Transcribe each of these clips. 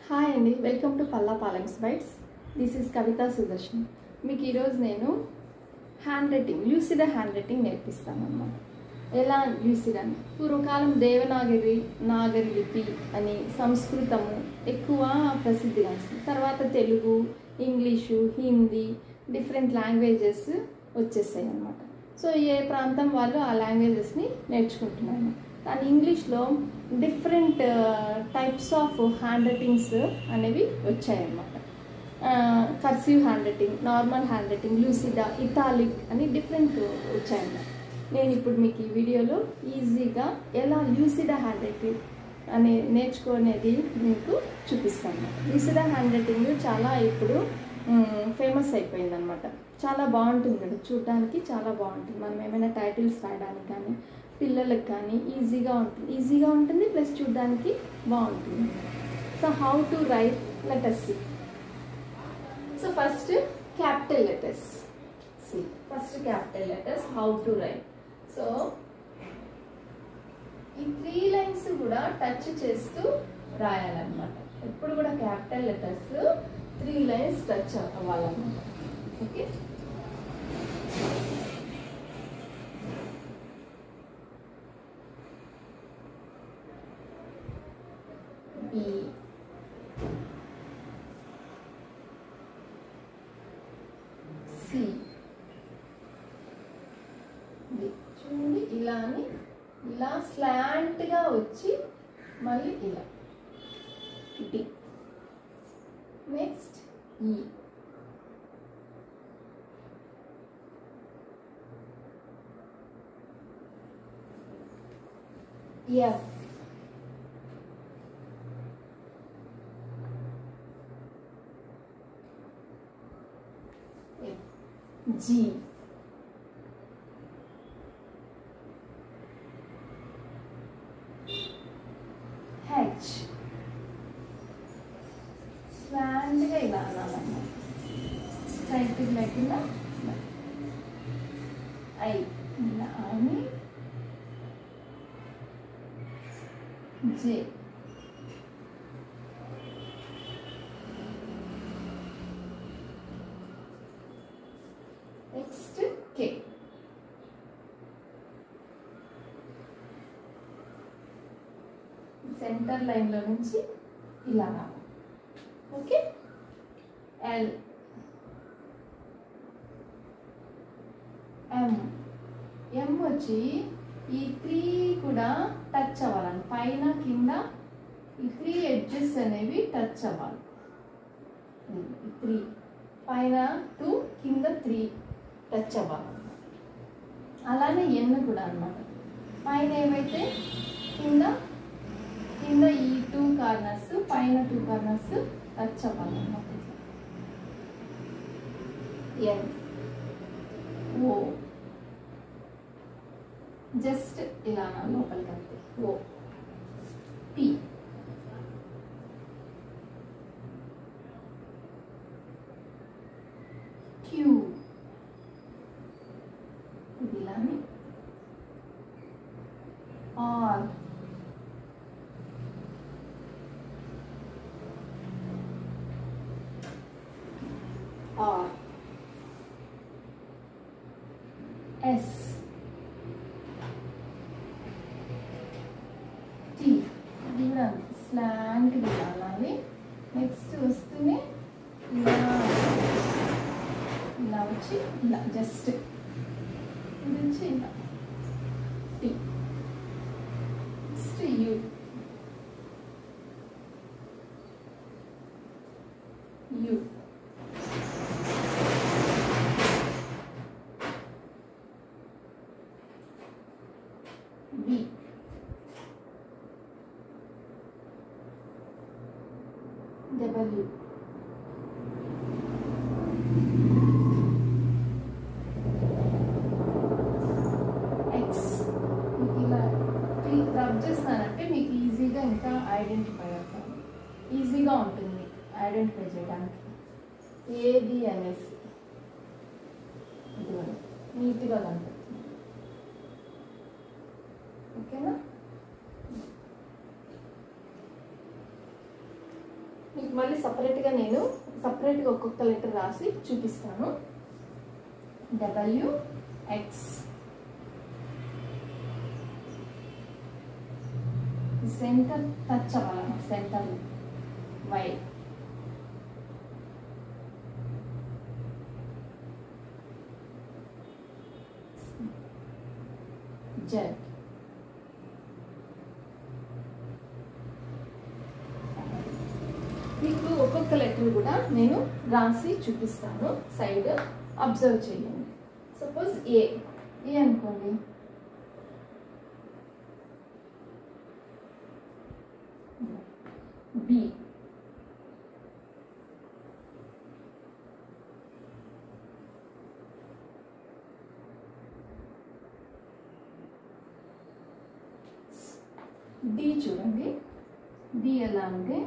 Hi అండి welcome to Palla పాలెమ్స్ bytes this is Kavitha Sudarshan మీకు ఈరోజు నేను handwriting lucid handwriting నేర్పిస్తాను అన్నమాట ఎలా లూసిడ్ అని పూర్వకాలం దేవనాగరి నాగరి లిపి అని సంస్కృతము ఎక్కువ ప్రసిద్ధిగాంచింది తర్వాత Telugu English Hindi different languages వచ్చేసాయి అన్నమాట సో ఏ ప్రాంతం వాళ్ళు ఆ లాంగ్వేజెస్ని నేర్చుకుంటున్నారు కానీ ఇంగ్లీష్లో different types of handwritings అనేవి వచ్చాయన్నమాట cursive handwriting normal handwriting Lucida italic అని డిఫరెంట్ వచ్చాయన్నమాట నేను ఇప్పుడు మీకు ఈ వీడియోలో ఈజీగా ఎలా లూసిడా హ్యాండ్ రైటింగ్ అనే నేర్చుకునేది మీకు చూపిస్తాను లూసిడా హ్యాండ్ రైటింగ్ చాలా ఇప్పుడు ఫేమస్ అయిపోయింది అనమాట చాలా బాగుంటుంది కదా చూడడానికి చాలా బాగుంటుంది మనం ఏమైనా టైటిల్స్ రాయడానికి కానీ పిల్లలకు కానీ ఈజీగా ఉంటుంది ఈజీగా ఉంటుంది ప్లస్ చూడడానికి బాగుంటుంది so how to write letters C so first capital letters C first capital letters how to write so ఈ త్రీ లైన్స్ కూడా టచ్ చేస్తూ రాయాలన్నమాట ఎప్పుడు కూడా capital letters three lines touch అవ్వాలన్నమాట ఓకే B C D చూడండి ఇలా అని ఇలా స్లాంట్గా వచ్చి మళ్ళీ ఇలా D next E F G H స్లాండ్గా ఇలా అనాలన్నమాట స్ట్రైట్ లేకుండా ఐ ఇలా అని జే నెక్స్ట్ కే సెంటర్ లైన్లో నుంచి ఇలా రావాలి ఓకే ఎల్ ఎం ఎం వచ్చి ఈ త్రీ కూడా టచ్ అవ్వాలని పైన కింద ఈ త్రీ ఎడ్జెస్ అనేవి టచ్ అవ్వాలి ఈ త్రీ పైన టూ కింద త్రీ టచ్ అవ్వాలి అలానే ఎన్ కూడా అన్నమాట పైన ఏమైతే కింద కింద ఈ టూ కార్నర్స్ పైన టూ కార్నర్స్ టచ్ అవ్వాలన్నమాట ఎన్ ఓ జస్ట్ ఇలా లోపలికి అంతే ఓ పి క్యూ ఇది ఇలానే ఆర్ ఆర్ ఎస్ టీ ఇది కూడా స్లాంట్ అలానే నెక్స్ట్ వస్తూనే ఇలా ఇలా వచ్చి ఇలా జస్ట్ ఇది వచ్చి ఇలా T next U U V W X మీకు ఇలా రబ్ చేస్తానంటే మీకు ఈజీగా ఇంకా ఐడెంటిఫై అవుతాను ఈజీగా ఉంటుంది ఐడెంటిఫై చేయడానికి ఏది అనేసి ఇదిగో నీట్గా కనిపిస్తుంది ఓకేనా మళ్ళీ సపరేట్గా నేను సపరేట్గా ఒక్కొక్క లెటర్ రాసి చూపిస్తాను డబ్ల్యూ ఎక్స్ సెంటర్ టచ్ అవ్వాలి సెంటర్ వై జెడ్ మీకు ఒక్కొక్క లెటర్ కూడా నేను రాసి చూపిస్తాను సైడ్ అబ్జర్వ్ చేయండి సపోజ్ ఏ ఏ అనుకోండి బి డి చూడండి డి ఎలా అంటే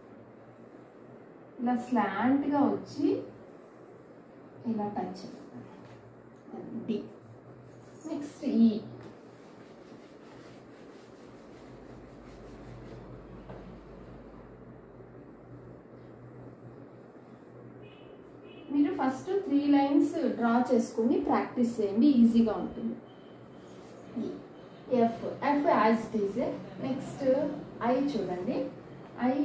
ఇలా స్లాంట్గా వచ్చి ఇలా టచ్ డి నెక్స్ట్ ఈ మీరు ఫస్ట్ త్రీ లైన్స్ డ్రా చేసుకుని ప్రాక్టీస్ చేయండి ఈజీగా ఉంటుంది F F as it is next I చూడండి ఐ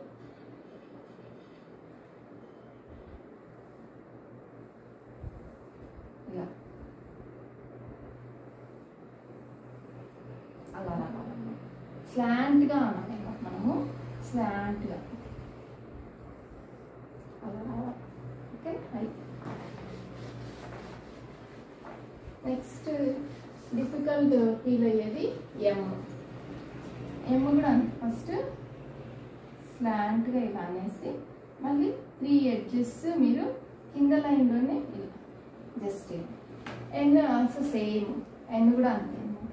ఇలా అలా రావాలన్నమాట స్లాంట్గా అనాలి ఇలా మనము స్లాంట్గా అలా రావాలి okay I next difficult feel అయ్యేది ఎమ్ ఎమ్ కూడా ఫస్ట్ స్లాంట్గా ఇలా అనేసి మళ్ళీ త్రీ ఎడ్జెస్ మీరు కింద లైన్లోనే ఇలా just N also same N కూడా అంతే అన్నమాట.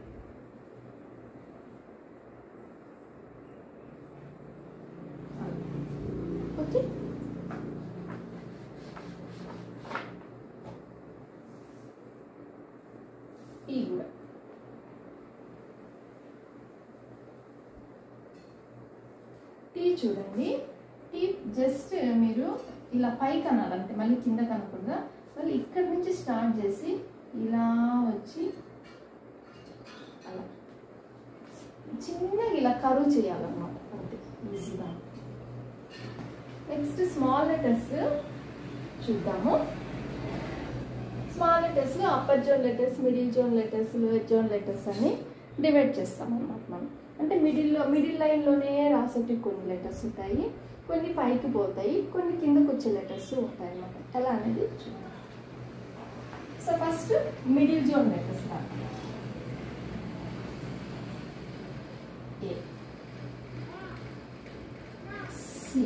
ఓకే ఈ కూడా టీ చూడండి టీ జస్ట్ మీరు ఇలా పైకి అనాలి అంతే మళ్ళీ కింద కనకుండా మళ్ళీ ఇక్కడ నుంచి స్టార్ట్ చేసి ఇలా వచ్చి అలా చిన్నగా ఇలా కరువు చేయాలన్నమాట అంతే ఈజీగా నెక్స్ట్ స్మాల్ లెటర్స్ చూద్దాము small letters upper zone letters middle zone letters lower zone letters అని డివైడ్ చేస్తాం అన్నమాట మనం అంటే మిడిల్లో మిడిల్ లైన్లోనే రాసేటివి కొన్ని లెటర్స్ ఉంటాయి కొన్ని పైకి పోతాయి కొన్ని కిందకు వచ్చే లెటర్స్ ఉంటాయి అన్నమాట ఎలా అనేది చూద్దాం so first middle zone letters రాద్దాం ఏ సి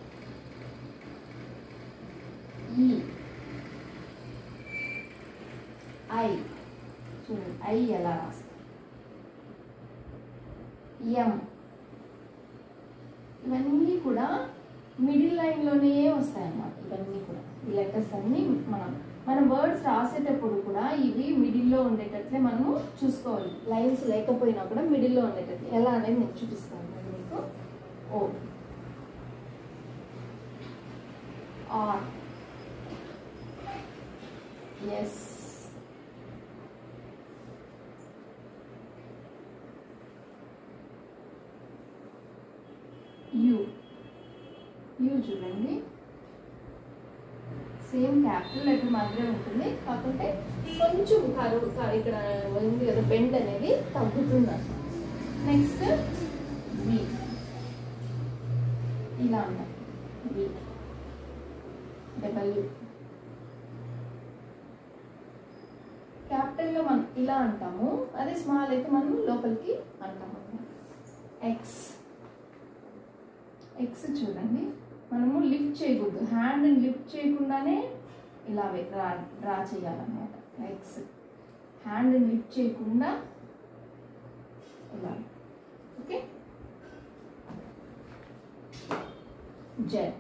ఈ ఐ చూడండి ఐ ఎలా రాస్తాం ఎం ఇవన్నీ కూడా మిడిల్ లైన్లోనే వస్తాయి అన్నమాట ఇవన్నీ కూడా ఈ లెటర్స్ అన్నీ మనం మనం వర్డ్స్ రాసేటప్పుడు కూడా ఇవి మిడిల్లో ఉండేటట్లే మనము చూసుకోవాలి లైన్స్ లేకపోయినా కూడా మిడిల్లో ఉండేటట్లు ఎలా అనేది నేను చూపిస్తాను మరి మీకు O R S U U చూడండి సేమ్ క్యాపిటల్ లెటర్ మాత్రమే ఉంటుంది కాకపోతే కొంచెం కరువు కరు- ఇక్కడ ఉంది కదా బెండ్ అనేది తగ్గుతుంది నెక్స్ట్ వి ఇలా ఉన్నాయి వి డబ్ల్యూ క్యాపిటల్లో మనం ఇలా అంటాము అదే స్మాల్ అయితే మనం లోపలికి అంటాము ఎక్స్ ఎక్స్ చూడండి మనము లిఫ్ట్ చేయకూడదు హ్యాండ్ లిఫ్ట్ చేయకుండానే ఇలా వే- డ్రా డ్రా చేయాలన్నమాట ఎక్స్ హ్యాండ్ లిఫ్ట్ చేయకుండా ఇలా ఓకే జెట్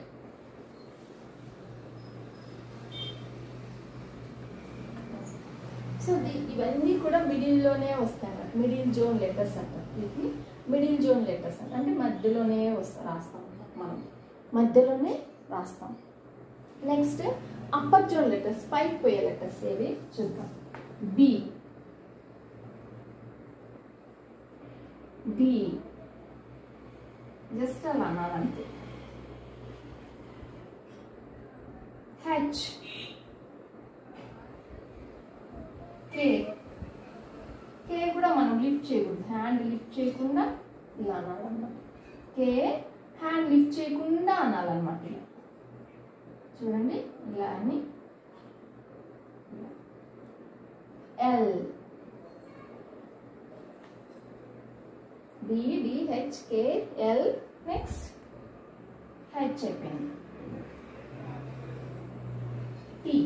సో ది- ఇవన్నీ కూడా మిడిల్లోనే వస్తాయి అన్నమాట మిడిల్ జోన్ లెటర్స్ అంటారు వీటిని మిడిల్ జోన్ లెటర్స్ అంట అంటే మధ్యలోనే వస్తా రాస్తాం అన్నమాట మనం మధ్యలోనే రాస్తాం నెక్స్ట్ అప్పర్ జోన్ లెటర్స్ పైకి పోయే లెటర్స్ ఏవి చూద్దాం బి బి జస్ట్ అలా అనాలంతే హెచ్ కే కే కూడా మనం లిఫ్ట్ చేయకూడదు హ్యాండ్ లిఫ్ట్ చేయకుండా ఇలా అనాలన్నమాట కే హ్యాండ్ లిఫ్ట్ చేయకుండా అనాలన్నమాట ఇలా చూడండి ఇలా అని L B D H K L next H అయిపోయింది టీ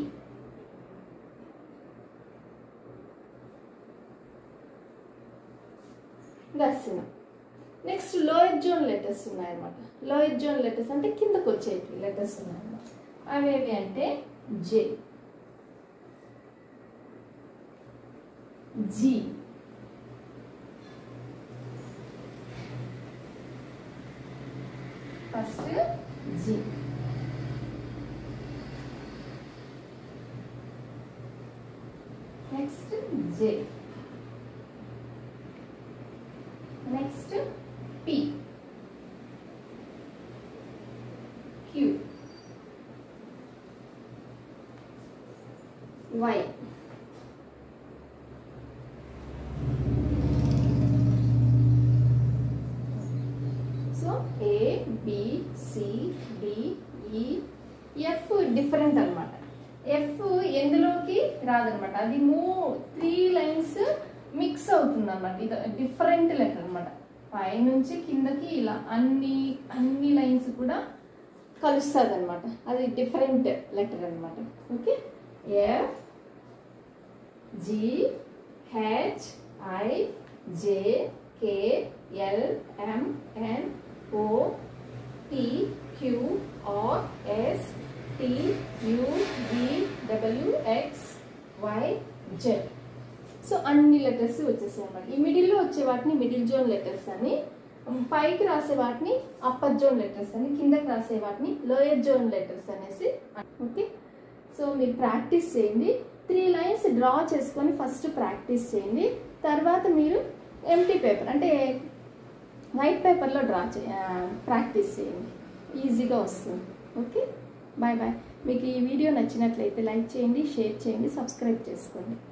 దర్శనం నెక్స్ట్ లోయర్ జోన్ లెటర్స్ ఉన్నాయన్నమాట లోయర్ జోన్ లెటర్స్ అంటే కిందకు వచ్చేవి లెటర్స్ ఉన్నాయన్నమాట అవేవి అంటే J G first G next J next P Q Y so A B C D E F different అనమాట ఎఫ్ ఎందులోకి రాదనమాట అది మూ త్రీ లైన్స్ మిక్స్ అవుతుంది అనమాట ఇది డిఫరెంట్ లెటర్ అనమాట పైనుంచి కిందకి ఇలా అన్ని అన్ని లైన్స్ కూడా కలుస్తుంది అనమాట అది డిఫరెంట్ లెటర్ అనమాట okay F G H I J K L M N O P Q R S T U V W X Y Z so అన్ని లెటర్స్ వచ్చేసాయి అనమాట ఈ మిడిల్లో వచ్చే వాటిని మిడిల్ జోన్ లెటర్స్ అని పైకి రాసే వాటిని అప్పర్ జోన్ లెటర్స్ అని కిందకి రాసే వాటిని లోయర్ జోన్ లెటర్స్ అనేసి ఓకే సో మీరు ప్రాక్టీస్ చేయండి త్రీ లైన్స్ డ్రా చేసుకొని ఫస్ట్ ప్రాక్టీస్ చేయండి తర్వాత మీరు ఎంటీ పేపర్ అంటే వైట్ పేపర్లో డ్రా చే ప్రాక్టీస్ చేయండి ఈజీగా వస్తుంది ఓకే బాయ్ బాయ్ మీకు ఈ వీడియో నచ్చినట్లయితే లైక్ చేయండి షేర్ చేయండి సబ్స్క్రైబ్ చేసుకోండి